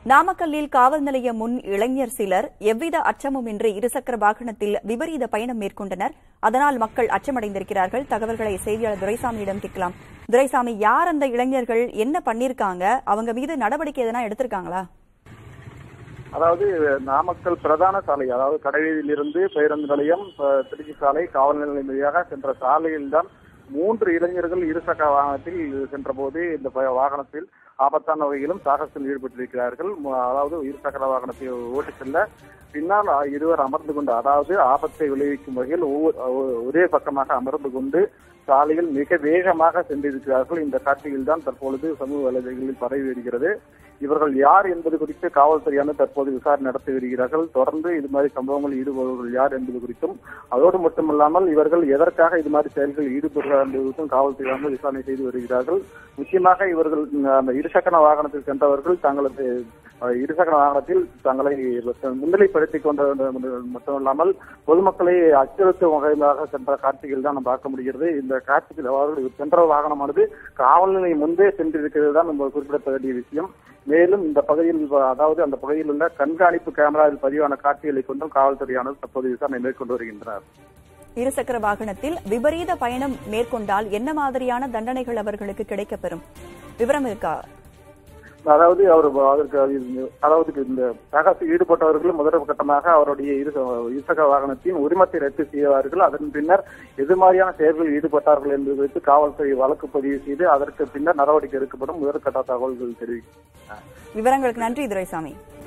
நாமக்கல்லில் காவல் நிலைய முன் இளைஞர் சிலர் எவ்வித அச்சமுமின்றி இருசக்கர வாகனத்தில் விபரீத பயணம் மேற்கொண்டனர் அதனால் மக்கள் அச்சமடைந்திருக்கிறார்கள் தகவல்களை செய்தியாளர் துரைசாமியிடம் கேட்கலாம் துரைசாமி யார் அந்த இளைஞர்கள் என்ன பண்ணிருக்காங்க அவங்க மீது நடவடிக்கை எதனா எடுத்திருக்காங்களா அதாவது நாமக்கல் பிரதான சாலை அதாவது கடைவீதியிலிருந்து பேருந்து நிலையம் அஹ், திருச்சி சாலை காவல் நிலையம் வழியாக சென்ற சாலையில்தான் மூன்று இளைஞர்கள் இருசக்கர வாகனத்தில் சென்ற போது இந்த ப- வாகனத்தில் ஆபத்தான வகையிலும் சாகசத்தில் ஈடுபட்டிருக்கிறார்கள் ம- அதாவது இருசக்கர வாகனத்தை ஓட்டி செல்ல பின்னால் அ- இருவர் அமர்ந்து கொண்டு அதாவது ஆபத்தை விளைவிக்கும் வகையில் ஒவ்வொரு- ஒ- ஒரே பக்கமாக அமர்ந்து கொண்டு சாலையில் மிக வேகமாக சென்றிருக்கிறார்கள் இந்த காட்சியில் தான் தற்பொழுது சமூக வலைதளங்களில் பரவி வருகிறது இவர்கள் யார் என்பது குறித்து காவல்துறையானது தற்போது விசாரணை நடத்தி வருகிறார்கள் தொடர்ந்து இது மாதிரி சம்பவங்களில் ஈடுபடுபவர்கள் யார் என்பது குறித்தும் அதோடு மட்டுமல்லாமல் இவர்கள் எதற்காக இது மாதிரி செயல்களில் ஈடுபடுகிறார்கள் என்பது குறித்தும் காவல்துறையானது விசாரணை செய்து வருகிறார்கள் முக்கியமாக இவர்கள் ம், அந்த இருசக்கர வாகனத்தில் சென்றவர்கள் தங்களது அஹ், இருசக்கர வாகனத்தில் தங்களை முன்னிலைப்படுத்திக் கொண்டது மட்டுமல்லாமல் பொதுமக்களை அச்சுறுத்தும் வகையிலாக சென்ற காட்சிகள் தான் நம்ம பார்க்க முடிகிறது இந்த காட்சிகள் அவர்கள் சென்ற வாகனமானது காவல் நிலையம் முன்பே சென்றிருக்கிறது தான் நம்ம குறிப்பிடப்பட வேண்டிய விஷயம் மேலும் இந்த பகுதியில் அதாவது அந்த பகுதியில் உள்ள கண்காணிப்பு கேமராவில் பதிவான காட்சிகளை கொண்டும் காவல்துறையானது தற்போது விசாரணை மேற்கொண்டு வருகின்றனர் இருசக்கர வாகனத்தில் விபரீத பயணம் மேற்கொண்டால் என்ன மாதிரியான தண்டனைகள் அவர்களுக்கு கிடைக்கப்பெறும் விவரம் இருக்கா அதாவது அவர் அதற்கு அது- அதாவது இந்த சாகசத்தில் ஈடுபட்டவர்கள் முதல் கட்டமாக அவருடைய இரு இருசக்கர வாகனத்தின் உரிமத்தை ரத்து செய்வார்கள் அதன் பின்னர் எது மாதிரியான செயல்களில் ஈடுபட்டார்கள் என்பது குறித்து காவல்துறை வழக்கு பதிவு செய்து அதற்கு பின்னர் நடவடிக்கை எடுக்கப்படும் முதற்கட்ட தகவல்கள் தெரிவிக்கும் விவரங்களுக்கு நன்றி துரைசாமி